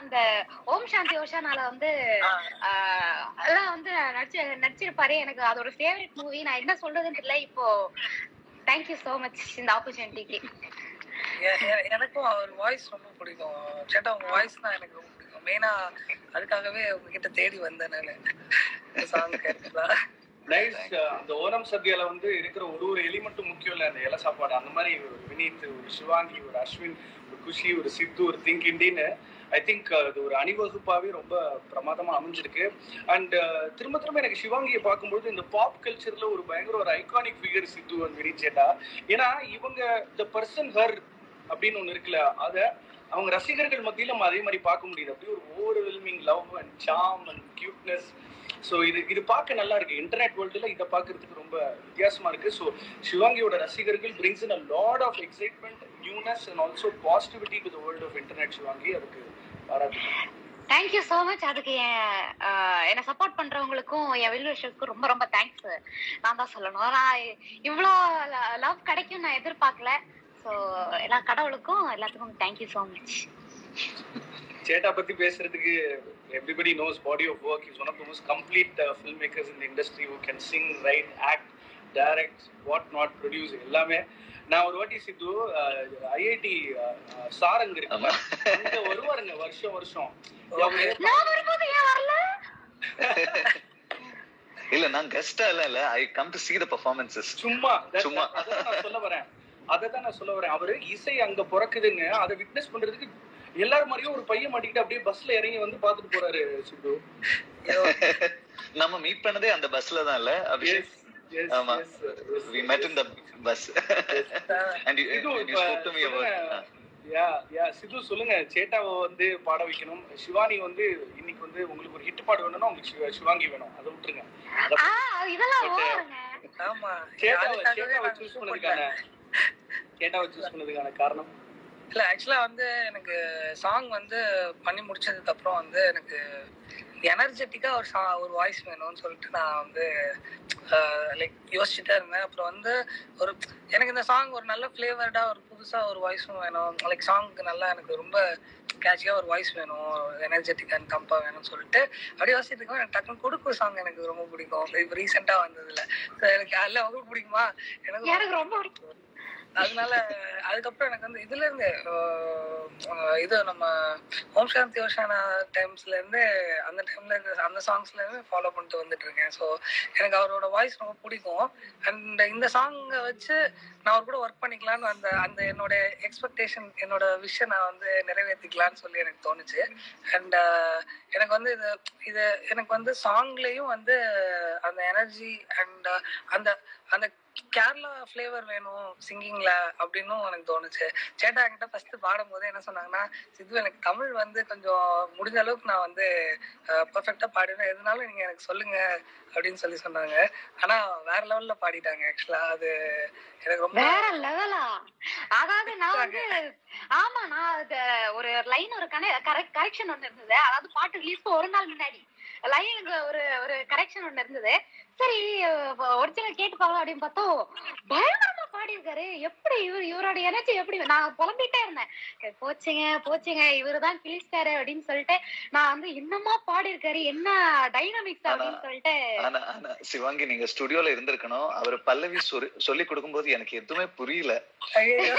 அந்த ஓம் சாந்தி ஓஷானால வந்து ஆஹ், அதெல்லாம் வந்து நடிச்சு நடிச்சிருப்பாரு எனக்கு அது ஒரு ஃபேவரட் மூவி நான் என்ன சொல்றதுன்னு தெரியல இப்போ தேங்க்யூ so மச் இந்த ஆப்பர்ச்சுனிட்டிக்கு எ- எ- எனக்கும் அவர் வாய்ஸ் ரொம்ப பிடிக்கும் சேட்டா உங்க வாய்ஸ் தான் எனக்கு ரொம்ப பிடிக்கும் மெயினா அதுக்காகவே உங்ககிட்ட தேடி வந்தேன் நான் சாங் கேட்கலாம் நைஸ் அந்த ஓணம் சத்யால வந்து இருக்கிற ஒரு ஒரு எலிமெண்ட்டும் முக்கியம் இல்லை அந்த இலை சாப்பாடு அந்த மாதிரி ஒரு வினீத் ஒரு சிவாங்கி ஒரு அஸ்வின் ஒரு குஷி ஒரு சித்து ஒரு திங்க் இண்டின்னு ஐ திங்க் அது ஒரு அணிவகுப்பாவே ரொம்ப பிரமாதமா அமைஞ்சிருக்கு அண்ட் திரும்ப திரும்ப எனக்கு சிவாங்கியை பார்க்கும்போது இந்த பாப் கல்ச்சர்ல ஒரு பயங்கர ஒரு iconic figure Sidhu and Vineeth chetta ஏன்னா இவங்க த பர்சன் ஹர் அப்படின்னு ஒண்ணு இருக்குல்ல அத அவங்க ரசிகர்கள் மத்தியில நம்ம அதே மாதிரி பார்க்க முடியுது அப்படியே ஒரு overwhelming love and charm and cuteness so இது இது பார்க்க நல்லா இருக்கு இன்டர்நெட் வேர்ல்டுல இதை பார்க்கறதுக்கு ரொம்ப வித்தியாசமா இருக்கு ஸோ சிவாங்கியோட ரசிகர்கள் brings in a lot of excitement newness and also positivity to the world of internet Shivangi அதுக்கு பாராட்டு தேங்க்யூ so மச் அதுக்கு என் ஆஹ், என்னை சப்போர்ட் பண்றவங்களுக்கும் என் வெல்விஷருக்கும் ரொம்ப ரொம்ப தேங்க்ஸ் நான் தான் சொல்லணும் நான் இவ்வளோ லவ் கிடைக்கும் நான் எதிர்பார்க்கல ஸோ எல்லா கடவுளுக்கும் எல்லாத்துக்கும் தேங்க்யூ so மச் சேட்டா பத்தி பேசுறதுக்கு everybody knows body of work is one of the most complete filmmakers in industry who can sing write act direct what not produce எல்லாமே நான் ஒரு வாட்டி சித்து ஐஐடி சாரங் இருக்கு ஆமா. அங்க வருவாருங்க வருஷம் வருஷம் நான் வரும்போது ஏன் வரல இல்ல நான் கெஸ்டா இல்ல இல்ல I come to see the performances சும்மா that- சும்மா. அதான் நான் சொல்ல வரேன் அதை தான் நான் சொல்ல வரேன் அவரு இசை அங்க பிறக்குதுங்க அதை விட்னஸ் பண்றதுக்கு எல்லாரும் மாதிரியும் ஒரு பையன் மாட்டிக்கிட்டு அப்படியே பஸ்ல இறங்கி வந்து பாத்துட்டு போறாரு சித்து நம்ம மீட் பண்ணதே அந்த பஸ்ல தான் இல்ல அபிஷேக் Yes, yes, ஆமா yes, yes, we yes. met in the bus and you, Sidhu, and you இப்ப spoke to me about சொல்லுங்க. யா யா சித்து சொல்லுங்க சேட்டாவை வந்து பாட வைக்கணும் சிவானி வந்து இன்னைக்கு வந்து உங்களுக்கு ஒரு ஹிட் பாடு வேணும்னா உங்களுக்கு சிவ- சிவாங்கி வேணும் அதை விட்டுருங்க அத- ஆ இதெல்லாம் But, ஓவருங்க ஆமா சேட்டாவை அதுக்காகவே சேட்டாவை நான் சூஸ் choose பண்ணதுக்கான பண்ணேன். சேட்டாவை சூஸ் பண்ணதுக்கான காரணம் இல்ல ஆக்சுவலா வந்து எனக்கு சாங் வந்து பண்ணி முடிச்சதுக்கு அப்புறம் வந்து எனக்கு எனர்ஜெட்டிக்கா ஒரு சா ஒரு வாய்ஸ் வேணும்னு சொல்லிட்டு நான் வந்து லைக் யோசிச்சுட்டே இருந்தேன் அப்புறம் வந்து ஒரு எனக்கு இந்த சாங் ஒரு நல்ல ஃபிளேவர்டா ஒரு புதுசா ஒரு வாய்ஸும் வேணும் லைக் சாங்க்கு நல்லா எனக்கு ரொம்ப கேட்சியா ஒரு வாய்ஸ் வேணும் எனர்ஜெட்டிக் அண்ட் கம்பா வேணும்னு சொல்லிட்டு அப்படியே யோசிச்சுட்டு இருக்கேன் எனக்கு டக்குனு கொடுக்கு சாங் எனக்கு ரொம்ப பிடிக்கும் இப்போ ரீசெண்டா வந்ததுல So, எனக்கு அதில் உங்களுக்கு பிடிக்குமா எனக்கு எனக்கு ரொம்ப பிடிக்கும் அதனால அதுக்கப்புறம் எனக்கு வந்து இதுல இருந்து ஆஹ், ஆஹ், இது நம்ம ஓம் சாந்தி ஓஷானா டைம்ஸ்ல இருந்து அந்த டைம்ல இருந்து அந்த சாங்ஸ்ல இருந்து ஃபாலோ பண்ணிட்டு வந்துட்டு இருக்கேன் ஸோ எனக்கு அவரோட வாய்ஸ் ரொம்ப பிடிக்கும் அண்ட் இந்த சாங்கை வச்சு நான் அவர் கூட ஒர்க் பண்ணிக்கலாம்னு அந்த அந்த என்னோட எக்ஸ்பெக்டேஷன் என்னோட விஷயம் நான் வந்து நிறைவேற்றிக்கலாம்னு சொல்லி எனக்கு தோணுச்சு அண்ட் எனக்கு வந்து இது இது எனக்கு வந்து சாங்லேயும் வந்து அந்த எனர்ஜி அண்ட் அந்த அந்த கேரளா ஃப்ளேவர் வேணும் சிங்கிங்ல அப்படின்னும் எனக்கு தோணுச்சு சேட்டா என்கிட்ட ஃபர்ஸ்ட் பாடும் போது என்ன சொன்னாங்கன்னா சித்து எனக்கு தமிழ் வந்து கொஞ்சம் முடிஞ்ச அளவுக்கு நான் வந்து பர்ஃபெக்டா பாடினேன் எதுனாலும் நீங்க எனக்கு சொல்லுங்க அப்படின்னு சொல்லி சொன்னாங்க ஆனா வேற லெவல்ல பாடிட்டாங்க ஆக்சுவலா அது எனக்கு ரொம்ப வேற லெவலா அதாவது நான் வந்து ஆமா நான் அது ஒரு லைன் ஒரு கரெக்ஷன் ஒண்ணு இருந்தது அதாவது பாட்டு ரிலீஸ்க்கு ஒரு நாள் முன்னாடி லைனுக்கு ஒரு ஒரு கரெக்ஷன் ஒண்ணு இருந்தது சரி ஒரிஜினல் கேட்டு பார்க்கலாம் அப்படின்னு பார்த்தோம் பயங்கரமா பாடியிருக்காரு எப்படி இவர் இவரோட எனர்ஜி எப்படி நான் புலம்பிட்டே இருந்தேன் "ஏ, போச்சுங்க போச்சுங்க இவரு தான் கிழிச்சிட்டாரு அப்படின்னு சொல்லிட்டு நான் வந்து என்னமா பாடியிருக்காரு என்ன டைனமிக்ஸ் அப்படின்னு சொல்லிட்டு ஆனா ஆனா சிவாங்கி நீங்க ஸ்டுடியோல இருந்திருக்கணும் அவர் பல்லவி சொல்லி சொல்லி கொடுக்கும்போது எனக்கு எதுவுமே புரியல ஐயையோ.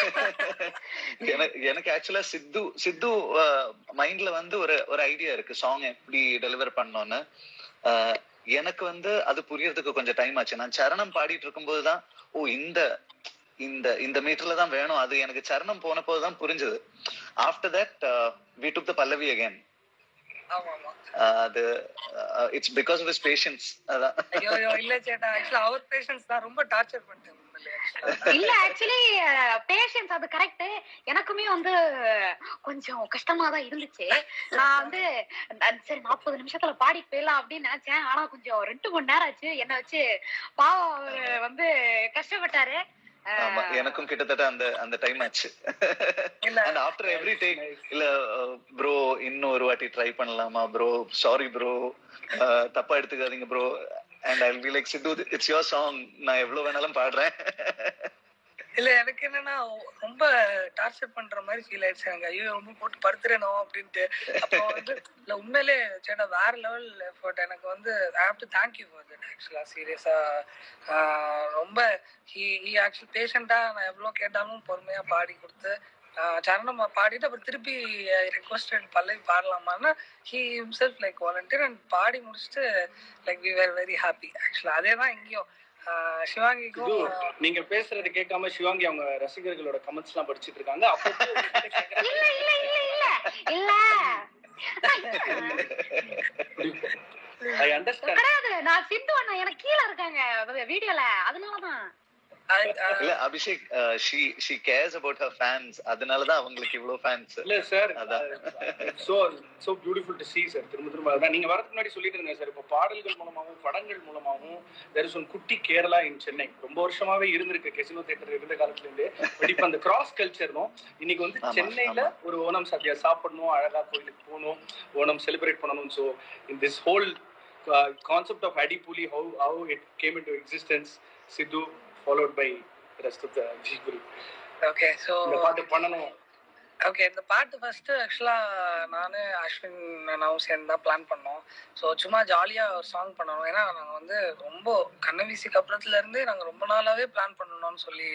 எனக்கு எனக்கு ஆக்சுவலா சித்து சித்து மைண்ட்ல வந்து ஒரு ஒரு ஐடியா இருக்கு சாங் எப்படி டெலிவர் பண்ணோம்னு அஹ், எனக்கு வந்து அது புரியறதுக்கு கொஞ்சம் டைம் ஆச்சு நான் சரணம் பாடிட்டு இருக்கும்போது தான் ஓ இந்த இந்த இந்த மீட்டர்ல தான் வேணும் அது எனக்கு சரணம் போன போது தான் புரிஞ்சது after that we took the pallavi again ஆமா ஆமா அது it's because of is patience அதான் ஐயோ ஐயோ இல்ல சேட்டா ஆக்சுவலா அவர் பேஷன்ஸ் தான் ரொம்ப டார்ச்சர் பண்ணிட்டேன் உண்மையிலே actually. இல்ல ஆக்சுவலி பேஷன்ஸ் அது கரெக்ட் எனக்குமே வந்து கொஞ்சம் கஷ்டமா தான் இருந்துச்சு நான் வந்து நான் சரி நாற்பது நிமிஷத்துல பாடி போயிடலாம் அப்படின்னு நினைச்சேன் ஆனா கொஞ்சம் ரெண்டு மணி நேரம் ஆச்சு என்ன வச்சு பாவம் அவரு வந்து கஷ்டப்பட்டாரு ஆமா எனக்கும் கிட்டத்தட்ட அந்த அந்த டைம் ஆச்சு இல்ல அண்ட் ஆஃப்டர் எவ்ரி டேக் இல்ல ப்ரோ இன்னும் ஒரு வாட்டி ட்ரை பண்ணலாமா ப்ரோ சாரி ப்ரோ தப்பா எடுத்துக்காதீங்க bro and I be like Sidhu it's your song நான் எவ்வளவு வேணாலும் பாடுறேன் இல்ல எனக்கு என்னன்னா ரொம்ப டார்ச்சர் பண்ற மாதிரி ஃபீல் ஆயிடுச்சு எனக்கு ஐயோ ரொம்ப போட்டு படுத்துறேனோ அப்படின்ட்டு அப்போ வந்து இல்ல உண்மையிலே சேட்டா வேற லெவல் எஃபர்ட் எனக்கு வந்து I have to thank you for that ஆக்சுவலா சீரியஸா ரொம்ப ஹி ஹி ஆக்சுவலி பேஷண்டா நான் எவ்வளவு கேட்டாலும் பொறுமையா பாடி கொடுத்து ஆஹ் சரணம் பாடிட்டு அப்புறம் திருப்பி ரெக்வஸ்டட் பல்லவி பாடலாமான்னா he himself like volunteer and பாடி முடிச்சுட்டு like we were very happy ஆக்சுவலா அதே தான் இங்கேயும் ஆஹ் இது சிவாங்கிக்கும் நீங்க பேசுறது கேட்காம சிவாங்கி அவங்க ரசிகர்களோட கமெண்ட்ஸ் எல்லாம் படிச்சிட்டு இருக்காங்க அப்பப்போ இல்ல இல்ல இல்ல இல்ல இல்ல ஐ அண்டர்ஸ்டாண்ட் கிடையாது நான் சிந்து அண்ணா எனக்கு கீழ இருக்காங்க வீடியோல அதனாலதான் அது- ஆஹ் இல்ல Abhishek she she cares about her fans அதனாலதான் அவங்களுக்கு இவ்வளவு ஃபேன்ஸ் இல்ல சார் அதான். So so beautiful to see sir திரும்ப திரும்ப அதான் நீங்க வரதுக்கு முன்னாடி சொல்லிட்டு இருந்தேன் சார் இப்போ பாடல்கள் மூலமாகவும் படங்கள் மூலமாகவும் there is one குட்டி கேரளா இன் சென்னை ரொம்ப வருஷமாவே இருந்திருக்கு கெசினோ தேட்டர் இருந்த காலத்துல இருந்தே பட் இப்போ அந்த கிராஸ் கல்ச்சரும் இன்னைக்கு வந்து ஆமா, சென்னையில ஆமா. ஒரு ஓணம் சத்யா சாப்பிடணும் அழகா கோயிலுக்கு போகணும் ஓணம் செலிப்ரேட் பண்ணணும் so in this whole concept of Adipoli how how it came in to existence Sidhu followed by rest of the people okay so இந்த பாட்டு பண்ணணும் ஓகே இந்த பாட்டு ஃபர்ஸ்ட் ஆக்சுவலா நானு அஸ்வின் அண்ணாவும் சேர்ந்து தான் பிளான் பண்ணோம் ஸோ சும்மா ஜாலியா ஒரு சாங் பண்ணணும் ஏன்னா நாங்க வந்து ரொம்ப கண்ணவீசி அப்புறத்துல இருந்து நாங்க ரொம்ப நாளாவே பிளான் பண்ணணும்னு சொல்லி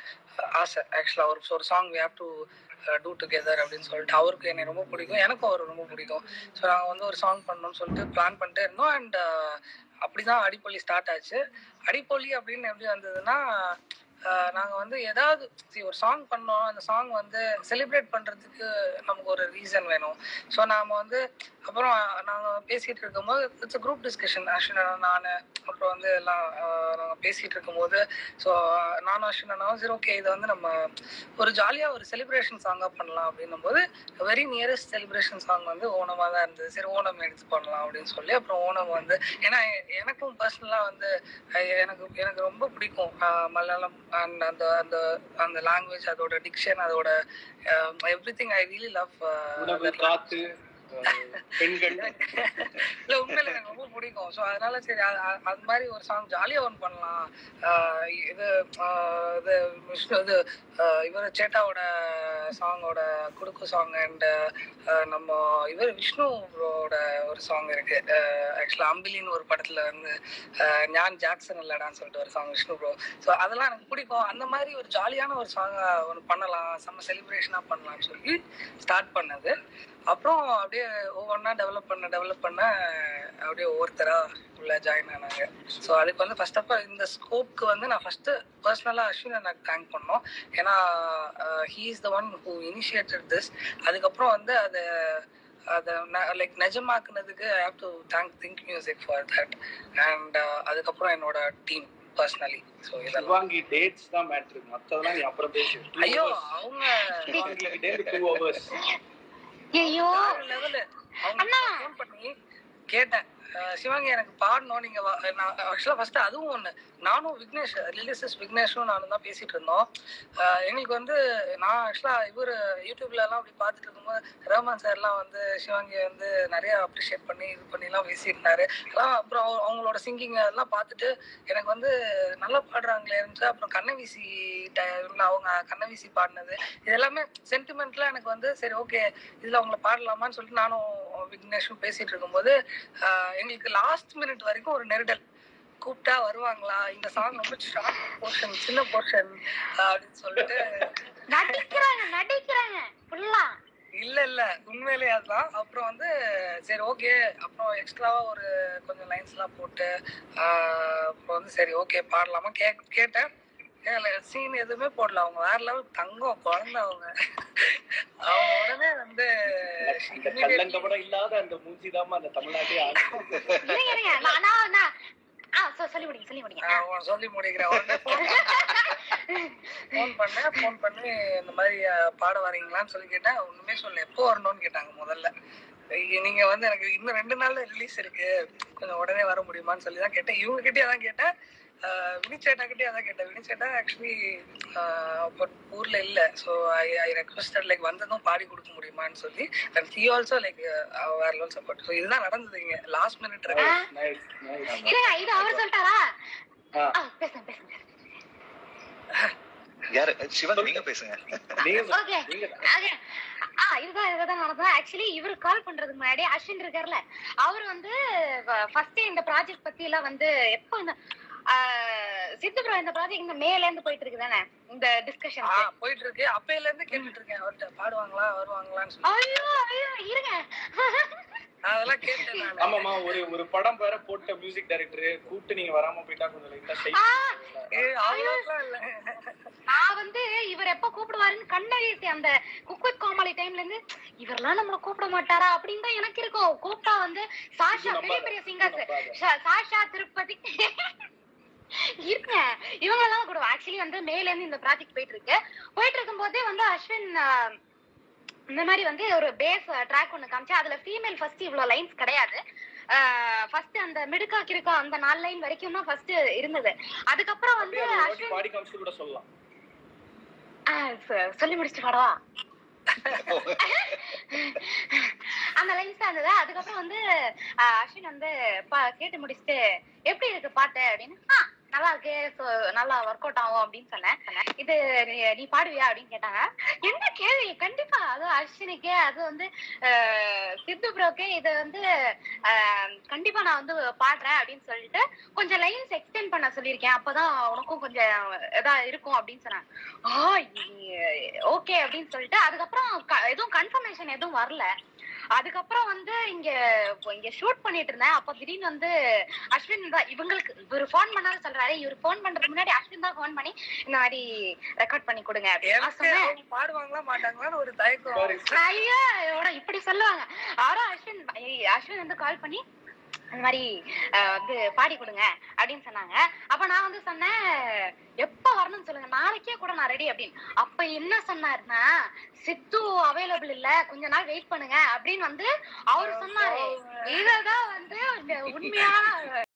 ஆசை ஆக்சுவலா ஒரு ஒரு song we have to do together அப்படின்னு சொல்லிட்டு அவருக்கு என்னை ரொம்ப பிடிக்கும் எனக்கும் அவர் ரொம்ப பிடிக்கும் ஸோ நாங்கள் வந்து ஒரு சாங் பண்ணணும்னு சொல்லிட்டு பிளான் பண்ணிட்டே இருந்தோம் அண்ட் அப்படிதான் அடிப்பொலி ஸ்டார்ட் ஆச்சு அடிப்பொலி அப்படின்னு எப்படி வந்ததுன்னா ஆஹ் நாங்க வந்து ஏதாவது see, ஒரு சாங் பண்ணோம் அந்த சாங் வந்து செலிப்ரேட் பண்றதுக்கு நமக்கு ஒரு ரீசன் வேணும் ஸோ நாம வந்து அப்புறம் நாங்க பேசிட்டு இருக்கும்போது இட்ஸ் குரூப் டிஸ்கஷன் அஸ்வின் நான் அப்புறம் வந்து எல்லாம் ஆஹ் நாங்க பேசிட்டு இருக்கும்போது ஸோ நானும் அஸ்வின் அண்ணாவும் சரி ஓகே இதை வந்து நம்ம ஒரு ஜாலியா ஒரு செலிப்ரேஷன் சாங்கா பண்ணலாம் அப்படின்னும் போது வெரி நியரஸ்ட் செலிப்ரேஷன் சாங் வந்து ஓணமா தான் இருந்தது சரி ஓணம் எடுத்து பண்ணலாம் அப்படின்னு சொல்லி அப்புறம் ஓணம் வந்து ஏன்னா எ- எனக்கும் பர்சனலா வந்து அஹ் எனக்கு எனக்கு ரொம்ப பிடிக்கும் ஆஹ் மலையாளம் அண்ட் அந்த அந்த அந்த லாங்குவேஜ் அதோட டிக்ஷன் அதோட everything I really love உணவு காத்து அஹ், பெண்கள் இல்ல உண்மையில எனக்கு ரொம்ப பிடிக்கும் ஸோ அதனால சரி அ- அ- அது மாதிரி ஒரு சாங் ஜாலியா ஒன் பண்ணலாம் ஆஹ் இது ஆஹ் இது விஷ்ணு இது ஆஹ் இவர் சேட்டாவோட சாங்கோட குடுக்கு சாங் அண்ட் நம்ம இவர் விஷ்ணுவோட ஒரு சாங் இருக்கு ஆக்சுவலா அம்பிலின்னு ஒரு படத்துல வந்து ஆஹ் ஞான் ஜாக்சன் இல்லடான்னு சொல்லிட்டு ஒரு சாங் விஷ்ணு ப்ரோ ஸோ அதெல்லாம் எனக்கு பிடிக்கும் அந்த மாதிரி ஒரு ஜாலியான ஒரு சாங் ஒன்று பண்ணலாம் செம்ம செலிப்ரேஷனா பண்ணலாம்னு சொல்லி ஸ்டார்ட் பண்ணது அப்புறம் அப்படியே ஒவ்வொன்றா டெவலப் பண்ண டெவலப் பண்ண அப்படியே ஒவ்வொருத்தரா உள்ள ஜாயின் ஆனாங்க ஸோ அதுக்கு வந்து ஃபர்ஸ்ட் ஆஃப் ஆல் இந்த ஸ்கோப்க்கு வந்து நான் ஃபர்ஸ்ட் பர்சனலாக அஸ்வின் எனக்கு தேங்க் பண்ணோம் ஏன்னா he is the one who initiated this அதுக்கப்புறம் வந்து அதை அதை லைக் நிஜமாக்குனதுக்கு I have to thank Think Music for that and அதுக்கப்புறம் என்னோட டீம் பர்சனலி ஸோ இதெல்லாம் சிவாங்கி டேட்ஸ் தான் மேட்ரு மத்ததெல்லாம் நீ அப்புறம் பேசு Two ஐயோ hours. அவங்க சிவாங்கி கிட்டே டூ ஹவர்ஸ் ஐயோ லெவலு அண்ணா. அவங்க ஃபோன் பண்ணி கேட்டேன் அஹ் சிவாங்கி எனக்கு பாடணும் நீங்க வா- நான் ஆக்சுவலா ஃபர்ஸ்ட் அதுவும் ஒண்ணு நானும் விக்னேஷ் ரிலீசஸ் விக்னேஷும் நானும் தான் பேசிட்டு இருந்தோம் அஹ் எங்களுக்கு வந்து நான் ஆக்சுவலா இவர் யூடியூப்ல எல்லாம் அப்படி பார்த்துட்டு இருக்கும்போது ரஹ்மான் சார் எல்லாம் வந்து சிவாங்கி வந்து நிறைய அப்ரிஷியேட் பண்ணி இது பண்ணி எல்லாம் பேசியிருந்தாரு அதான் அப்புறம் அவங்க- அவங்களோட சிங்கிங் அதெல்லாம் பார்த்துட்டு எனக்கு வந்து நல்லா பாடுறாங்களே இருந்துச்சு அப்புறம் கண்ணவீசி டைம்ல அவங்க கண்ணவீசி பாடினது இது எல்லாமே சென்டிமெண்ட்ல எனக்கு வந்து சரி ஓகே இதுல அவங்கள பாடலாமான்னு சொல்லிட்டு நானும் விக்னேஷும் பேசிட்டு இருக்கும்போது ஆஹ் எங்களுக்கு லாஸ்ட் மினிட் வரைக்கும் ஒரு நெருடல் கூப்பிட்டா வருவாங்களா இந்த சாங் ரொம்ப ஷார்ட் போர்ஷன் சின்ன போர்ஷன் அப்படின்னு சொல்லிட்டு நடிக்கிறாங்க நடிக்கிறாங்க ஃபுல்லா இல்ல இல்ல உண்மையிலே அதுதான் அப்புறம் வந்து சரி ஓகே அப்புறம் எக்ஸ்ட்ராவா ஒரு கொஞ்சம் லைன்ஸ் எல்லாம் போட்டு ஆஹ் அப்புறம் வந்து சரி ஓகே பாடலாமா கே கேட்டேன் சீன் எதுவுமே போடல அவங்க வேற லெவல் தங்கம் குழந்தை அவங்க அவங்க உடனே வந்து இந்த கள்ளங்கபடம் இல்லாத அந்த மூஞ்சி தாம அந்த தமிழ்நாட்டே ஆளு. இருங்க இருங்க நான் நான் நான் ஆ சொ- சொல்லி முடிங்க சொல்லி முடிங்க நான் உன் சொல்லி முடிக்கிறேன் உடனே ஃபோன் பண்ணேன் ஃபோன் பண்ணி இந்த மாதிரி அஹ், பாட வரீங்களான்னு சொல்லி கேட்டேன் ஒண்ணுமே சொல்ல எப்போ வரணும்னு கேட்டாங்க முதல்ல ஐய, நீங்க வந்து எனக்கு இன்னும் ரெண்டு நாள்ல ரிலீஸ் இருக்கு கொஞ்சம் உடனே வர முடியுமான்னு சொல்லி தான் கேட்டேன் இவங்க கிட்டே தான் கேட்டேன் அஹ், வினிச்சேட்டா கிட்டே அதான் கேட்டேன் வினிச்சேட்டா ஆக்சுவலி ஊர்ல இல்ல so I I requested like வந்ததும் பாடி கொடுக்க முடியுமான்னு சொல்லி அண்ட் ஹி ஆல்சோ லைக் வேற லெவல் சப்போர்ட் ஸோ இதுதான் நடந்தது இங்க லாஸ்ட் மினிட் இருக்கு Nice, nice. இருங்க இது அவர் சொல்லிட்டாரா ஆ. ஆ, பேசுங்க பேசுங்க பேசுங்க. யாரு சிவன் நீங்க பேசுங்க நீங்க ஓகே நீங்க ஆ இதுதான் இதுதான் நடந்தது ஆக்சுவலி இவர் கால் பண்றதுக்கு முன்னாடி அஸ்வின் இருக்கார்ல அவர் வந்து ஃபர்ஸ்ட் இந்த ப்ராஜெக்ட் பத்தி எல்லாம் வந்து எப்போ இந்த ஆஹ், சித்து ப்ரோ இந்த ப்ராஜெக்ட் இந்த மேல இருந்து போயிட்டு இருக்கு தானே இந்த டிஸ்கஷன் ஆ, போயிட்டு இருக்கு அப்பையில இருந்து கேட்டுட்டு இருக்கேன் அவர்கிட்ட பாடுவாங்களா வருவாங்களான்னு சொல்லி ஐயோ ஐயோ இருங்க நான் அதெல்லாம் கேட்டேன் நானு. ஆமாமா ஒரு ஒரு படம் வேற போட்ட மியூசிக் டைரக்டர் கூப்பிட்டு நீங்க வராம போயிட்டா கொஞ்சம் லைட்டா ஷை ஆ, ஏய், அவ்வளவுலாம் இல்ல நான் வந்து இவர் எப்ப கூப்பிடுவாருன்னு கண்ணழிச்சு அந்த குக்வித் கோமாளி டைம்ல இருந்து இவரெல்லாம் நம்மள கூப்பிட மாட்டாரா அப்படின்னு தான் எனக்கு இருக்கும் கூப்பிட்டா வந்து சாஷா பெரிய பெரிய சிங்கர்ஸ் சாஷா திருப்பதி இருங்க இவங்க எல்லாம் கூட ஆக்சுவலி வந்து மேல இருந்து இந்த ப்ராஜெக்ட் போயிட்டு இருக்கு போயிட்டு இருக்கும் போதே வந்து அஸ்வின் ஆஹ், இந்த மாதிரி வந்து ஒரு பேஸ் ட்ராக் ஒண்ணு காமிச்சு அதுல ஃபீமேல் ஃபர்ஸ்ட் இவ்வளவு லைன்ஸ் கிடையாது ஃபர்ஸ்ட் அந்த மிடுக்கா கிறுக்கா அந்த நாலு லைன் வரைக்கும் தான் ஃபர்ஸ்ட் இருந்தது அதுக்கப்புறம் வந்து அப்படியே ஒரு வாட்டி அஸ்வின் பாடி காமிச்சு கூட சொல்லலாம் ஆஹ் சொ- சொல்லி முடிச்சுட்டு பாடவா அந்த லைன்ஸ் தான் இருந்தது அதுக்கப்புறம் வந்து ஆஹ் அஸ்வின் வந்து பா- கேட்டு முடிச்சுட்டு எப்படி இருக்கு பாட்டு அப்படின்னு "ஆ, நல்லா இருக்கு so நல்லா ஒர்க் அவுட் ஆகும் அப்படின்னு சொன்னேன் இது நீ- நீ பாடுவியா அப்படின்னு கேட்டாங்க என்ன கேள்வி கண்டிப்பா அது அஸ்வினுக்கு அது வந்து ஆஹ் சித்து ப்ரோக்கு இது வந்து ஆஹ் கண்டிப்பா நான் வந்து பாடுறேன் அப்படின்னு சொல்லிட்டு கொஞ்சம் லைன்ஸ் எக்ஸ்டெண்ட் பண்ண சொல்லியிருக்கேன் அப்பதான் உனக்கும் கொஞ்சம் இதா இருக்கும் அப்படின்னு சொன்னாங்க ஆ ஓகே அப்படின்னு சொல்லிட்டு அதுக்கப்புறம் க- எதுவும் கன்ஃபர்மேஷன் எதுவும் வரல அதுக்கப்புறம் வந்து இங்க இப்போ இங்க ஷூட் பண்ணிட்டு இருந்தேன் அப்ப திடீர்னு வந்து அஸ்வின் தான் இவங்களுக்கு இவர் ஃபோன் பண்ணாலும் சொல்றாரு இவர் ஃபோன் பண்றதுக்கு முன்னாடி அஸ்வின் தான் ஃபோன் பண்ணி இந்த மாதிரி ரெக்கார்ட் பண்ணி கொடுங்க அப்படின்னு நான் எனக்கு சொன்னேன் அவங்க பாடுவாங்களா மாட்டாங்களான்னு ஒரு தயக்கம் Sorry. ஐயா இவட இப்படி சொல்லுவாங்க அவரும் அஸ்வின் ஐய், அஸ்வின் வந்து கால் பண்ணி அந்த மாதிரி அஹ், வந்து பாடி கொடுங்க அப்படின்னு சொன்னாங்க அப்ப நான் வந்து சொன்னேன் எப்ப வரணும்னு சொல்லுங்க நாளைக்கே கூட நான் ரெடி அப்படின்னு அப்ப என்ன சொன்னாருன்னா சித்து அவைலபிள் இல்ல கொஞ்ச நாள் வெயிட் பண்ணுங்க அப்படின்னு வந்து அவரு சொன்னாரு இததான் வந்து உண்மையான